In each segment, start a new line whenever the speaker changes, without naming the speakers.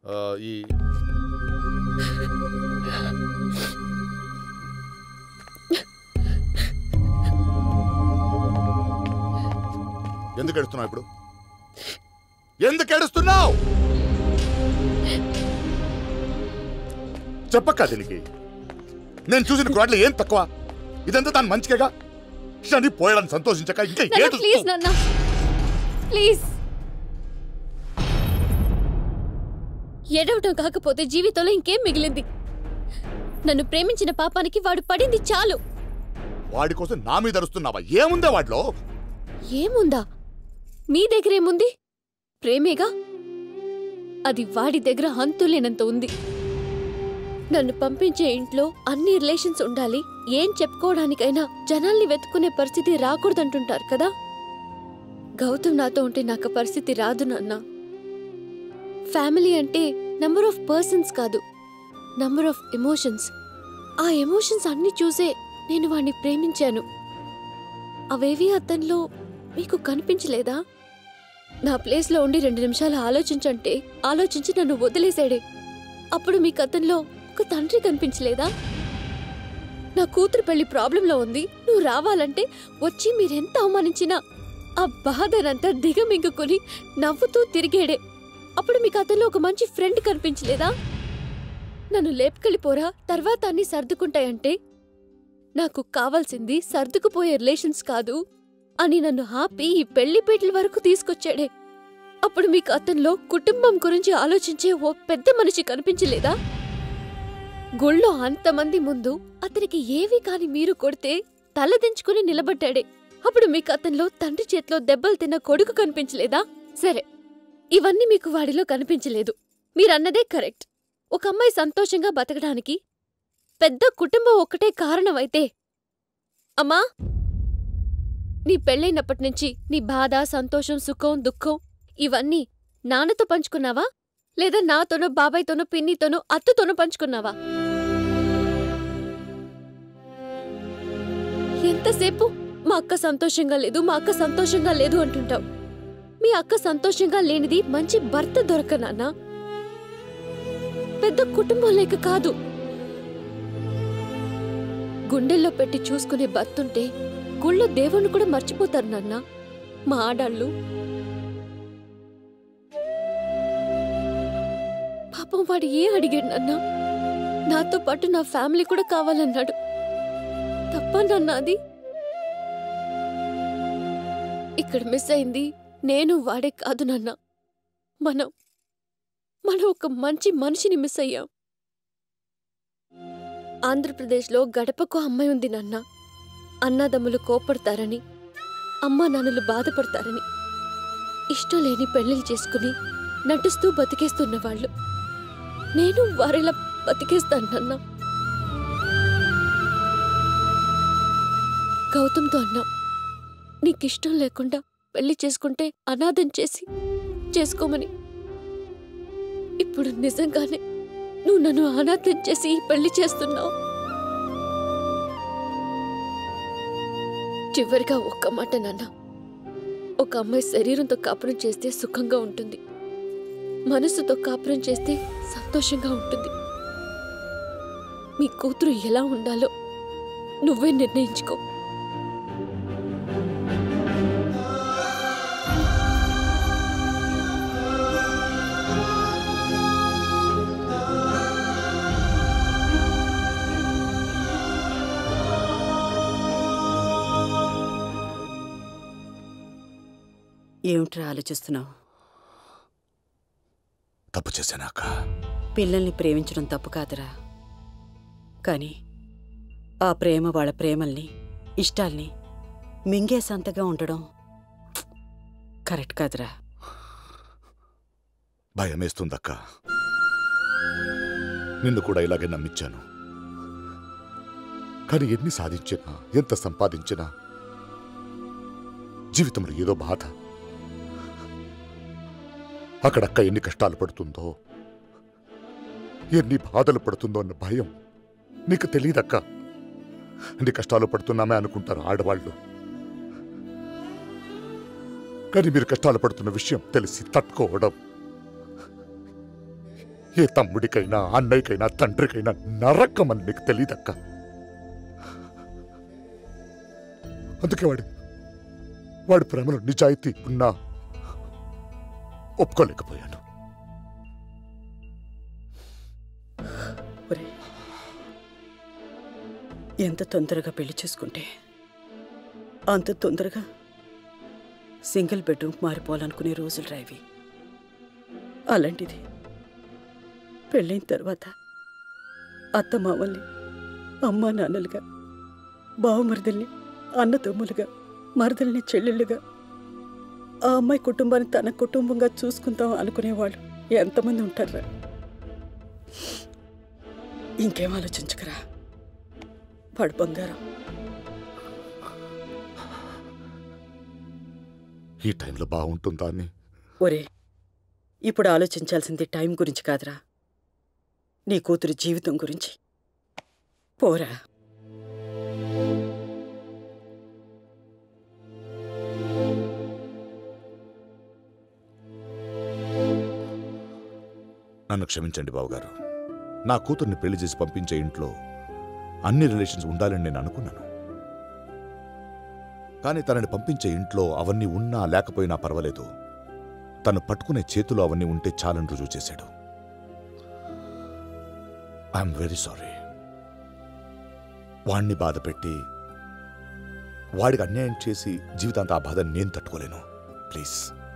ఆ, ఈ ఎందుకు ఏడుస్తున్నావు ఇప్పుడు ఎందుకు ఏడుస్తున్నావు చెప్పక్క దీనికి నేను చూసిన క్రాడ్లో ఏం తక్కువ ఇదంతా దాని మంచిగా శని పోయడానికి సంతోషించక ఇంకా
నాన్న
ఏడుస్తూ
ప్లీజ్ నాన్న ప్లీజ్ ఏడవటం కాకపోతే జీవితంలో ఇంకేం మిగిలింది నన్ను ప్రేమించిన పాపానికి వాడు పడింది చాలు
వాడి కోసం నా మీద అరుస్తున్నావా ఏముందే వాడిలో
ఏముందా మీ దగ్గర ఏముంది ప్రేమేగా అది వాడి దగ్గర హంతులేనంత ఉంది నన్ను పంపించే ఇంట్లో అన్ని రిలేషన్స్ ఉండాలి ఏం చెప్పుకోవడానికైనా జనాల్ని వెతుక్కునే పరిస్థితి రాకూడదంటుంటారు కదా గౌతమ్ నాతో ఉంటే నాకు ఆ పరిస్థితి రాదు నాన్న ఫ్యామిలీ అంటే నంబర్ ఆఫ్ పర్సన్స్ కాదు నంబర్ ఆఫ్ ఎమోషన్స్ ఆ ఎమోషన్స్ అన్ని చూసే నేను వాణ్ణి ప్రేమించాను అవేవి అతనిలో మీకు కనిపించలేదా నా ప్లేస్లో ఉండి రెండు నిమిషాలు ఆలోచించంటే ఆలోచించి నన్ను వదిలేశాడే అప్పుడు మీకు అతనిలో ఒక తండ్రి కనిపించలేదా నా కూతురు పెళ్లి ప్రాబ్లంలో ఉంది నువ్వు రావాలంటే వచ్చి మీరెంత అవమానించినా ఆ బాధనంతా దిగమింగుకొని నవ్వుతూ తిరిగేడే అప్పుడు మీకు అతనిలో ఒక మంచి ఫ్రెండ్ కనిపించలేదా నన్ను లేపుకెళ్ళిపోరా తర్వాత అన్ని సర్దుకుంటాయంటే నాకు కావాల్సింది సర్దుకుపోయే రిలేషన్స్ కాదు అని నన్ను ఆపి ఈ పెళ్లిపేటల వరకు తీసుకొచ్చాడే అప్పుడు మీకు అతనిలో కుటుంబం గురించి ఆలోచించే ఓ పెద్ద మనిషి కనిపించలేదా గుళ్ళో అంతమంది ముందు అతనికి ఏవి కాని మీరు కొడితే తలదించుకుని నిలబడ్డాడే అప్పుడు మీకు అతనిలో తండ్రి చేతిలో దెబ్బలు తిన్న కొడుకు కనిపించలేదా సరే ఇవన్నీ మీకు వాడిలో కనిపించలేదు మీరన్నదే కరెక్ట్ ఒక అమ్మాయి సంతోషంగా బతకడానికి పెద్ద కుటుంబం ఒక్కటే కారణమైతే అమ్మా నీ పెళ్ళైనప్పటి నుంచి నీ బాధ సంతోషం సుఖం దుఃఖం ఇవన్నీ నాన్నతో పంచుకున్నావా లేదా నాతోనో బాబాయ్తోనో పిన్నితోనో అత్తతోనో పంచుకున్నావా ఎంతసేపు మా అక్క సంతోషంగా లేదు మా అక్క సంతోషంగా లేదు అంటుంటావు మీ అక్క సంతోషంగా లేనిది మంచి భర్త దొరకనానా పెద్ద కుటుంబం లేక కాదు గుండెల్లో పెట్టి చూసుకునే భర్తుంటే గుళ్ళో దేవుణ్ణి కూడా మర్చిపోతారు నాన్న మా ఆడాళ్ళు పాపం వాడు ఏ అడిగాడు నాన్న నాతో పాటు నా ఫ్యామిలీ కూడా కావాలన్నాడు తప్ప నాన్న అది ఇక్కడ మిస్ అయింది నేను వాడే కాదు నాన్న మనం మనం ఒక మంచి మనిషిని మిస్ అయ్యాం ఆంధ్రప్రదేశ్లో గడపకు అమ్మాయి ఉంది నాన్న అన్నాదమ్ములు కోపడతారని అమ్మా నాన్నలు బాధపడతారని ఇష్టం లేని పెళ్లిళ్ళు చేసుకుని నటిస్తూ బతికేస్తున్న వాళ్ళు నేను వారిలా బతికేస్తాను నాన్న గౌతమ్తో అన్నా నీకిష్టం లేకుండా పెళ్లి చేసుకుంటే అనాథం చేసి చేసుకోమని ఇప్పుడు నిజంగానే నువ్వు నన్ను అనాథం చేసి ఈ పెళ్లి చేస్తున్నావు చివరిగా ఒక్క మాట నాన్న ఒక అమ్మాయి శరీరంతో కాపురం చేస్తే సుఖంగా ఉంటుంది మనసుతో కాపురం చేస్తే సంతోషంగా ఉంటుంది మీ కూతురు ఎలా ఉండాలో నువ్వే నిర్ణయించుకో
ఏమిట్రా ఆలోచిస్తున్నావు
తప్పు చేశానాక
పిల్లల్ని ప్రేమించడం తప్పు కాదురా కానీ ఆ ప్రేమ వాళ్ళ ప్రేమల్ని ఇష్టాల్ని మింగేసంతగా ఉండడం కరెక్ట్ కాదురా
భయమేస్తుందక్క నిన్ను కూడా ఇలాగే నమ్మించాను కానీ ఎన్ని సాధించినా ఎంత సంపాదించినా జీవితంలో ఏదో బాధ అక్కడక్క ఎన్ని కష్టాలు పడుతుందో ఎన్ని బాధలు పడుతుందో అన్న భయం నీకు తెలియదక్క అన్ని కష్టాలు పడుతున్నామే అనుకుంటారు ఆడవాళ్ళు కానీ మీరు కష్టాలు పడుతున్న విషయం తెలిసి తట్టుకోవడం ఏ తమ్ముడికైనా అన్నయ్యకైనా తండ్రికైనా నరకమని నీకు తెలియదక్క అందుకే వాడు వాడి ప్రేమలో నిజాయితీ ఉన్నా ఒప్పుకోలేకపోయాను
ఒరే ఎంత తొందరగా పెళ్లి చేసుకుంటే అంత తొందరగా సింగిల్ బెడ్రూమ్ మారిపోవాలనుకునే రోజులు రావి అలాంటిది పెళ్ళైన తర్వాత అత్త మామల్ని అమ్మా నాన్నలుగా బావమరిదల్ని అన్న తమ్ములుగా మరదల్ని చెల్లెళ్ళుగా ఆ అమ్మాయి కుటుంబాన్ని తన కుటుంబంగా చూసుకుందాం అనుకునేవాళ్ళు ఎంతమంది ఉంటారా ఇంకేం ఆలోచించకరా వాడు బంగారం
ఈ టైంలో బాగుంటుందా అని
ఒరే ఇప్పుడు ఆలోచించాల్సింది టైం గురించి కాదురా నీ కూతురు జీవితం గురించి పోరా
నన్ను క్షమించండి బావగారు నా కూతుర్ని పెళ్లి చేసి పంపించే ఇంట్లో అన్ని రిలేషన్స్ ఉండాలని నేను అనుకున్నాను కానీ తనని పంపించే ఇంట్లో అవన్నీ ఉన్నా లేకపోయినా పర్వాలేదు తను పట్టుకునే చేతులు అవన్నీ ఉంటే చాలని రుజువు చేశాడు ఐఎమ్ వెరీ సారీ వాణ్ణి బాధ పెట్టి వాడికి అన్యాయం చేసి జీవితాంత ఆ బాధని నేను తట్టుకోలేను ప్లీజ్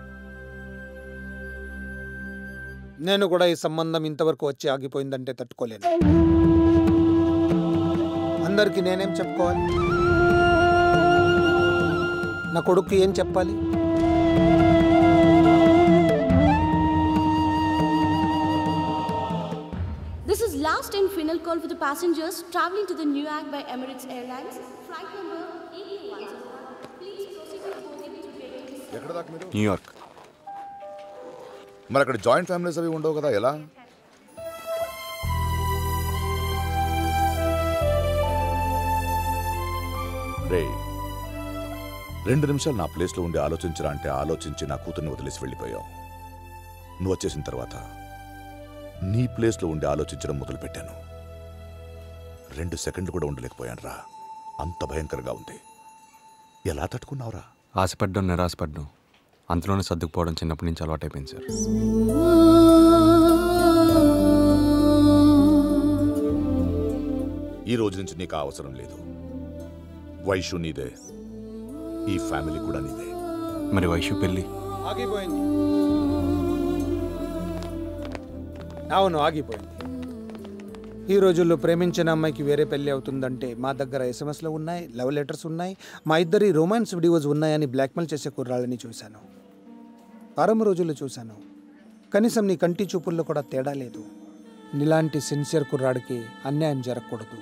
నేను కూడా ఈ సంబంధం ఇంతవరకు వచ్చి ఆగిపోయిందంటే తట్టుకోలేను అందరికీ నేనేం చెప్పుకోవాలి నా కొడుకు ఏం చెప్పాలి
This is last and final call for the passengers traveling to the Newark by Emirates Airlines. Flight number EQ101. Please proceed to boarding to gate
ఎక్కడ దాకా మీరు
న్యూయార్క్
మరి అక్కడ జాయింట్ ఫ్యామిలీస్ అవి ఉండవు కదా ఎలా రే రెండు నిమిషాలు నా ప్లేస్లో ఉండి ఆలోచించరా అంటే ఆలోచించి నా కూతుర్ని వదిలేసి వెళ్ళిపోయావు నువ్వు వచ్చేసిన తర్వాత నీ ప్లేస్లో ఉండి ఆలోచించడం మొదలుపెట్టాను రెండు సెకండ్లు కూడా ఉండలేకపోయాను రా అంత భయంకరంగా ఉంది ఎలా తట్టుకున్నావురా
ఆశపడ్డం నిరాశపడ్డం అంతలోనే సర్దుకుపోవడం చిన్నప్పటి నుంచి అలవాటైపోయింది సార్
ఈ రోజు నుంచి నీకు ఆ అవసరం లేదు వైషు నీదే ఈ ఫ్యామిలీ కూడా నీదే
మరి వైషు పెళ్ళి
ఆగిపోయింది అవును ఆగిపోయింది ఈ రోజుల్లో ప్రేమించిన అమ్మాయికి వేరే పెళ్లి అవుతుందంటే మా దగ్గర ఎస్ఎంఎస్లు ఉన్నాయి లవ్ లెటర్స్ ఉన్నాయి మా ఇద్దరి రొమాన్స్ వీడియోస్ ఉన్నాయని బ్లాక్మెయిల్ చేసే కుర్రాళ్ళని చూశాను వారం రోజులు చూశాను కనీసం నీ కంటి చూపుల్లో కూడా తేడా లేదు నీలాంటి సిన్సియర్ కుర్రాడికి అన్యాయం జరగకూడదు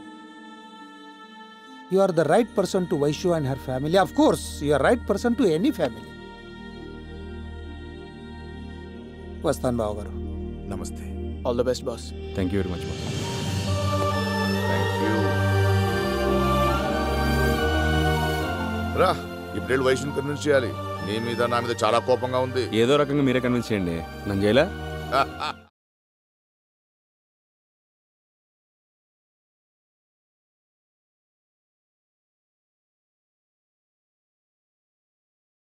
you are the right person to Vaishu and her family of course you are right person to any family వస్తాను బావగారు
నమస్తే
all the best boss
thank you very much boss
రా ఇప్పుడు వైష్ణు కన్విన్స్ చేయాలి నీ మీద నా మీద చాలా కోపంగా ఉంది
ఏదో రకంగా మీరే కన్విన్స్ చేయండి నన్ను చేయలే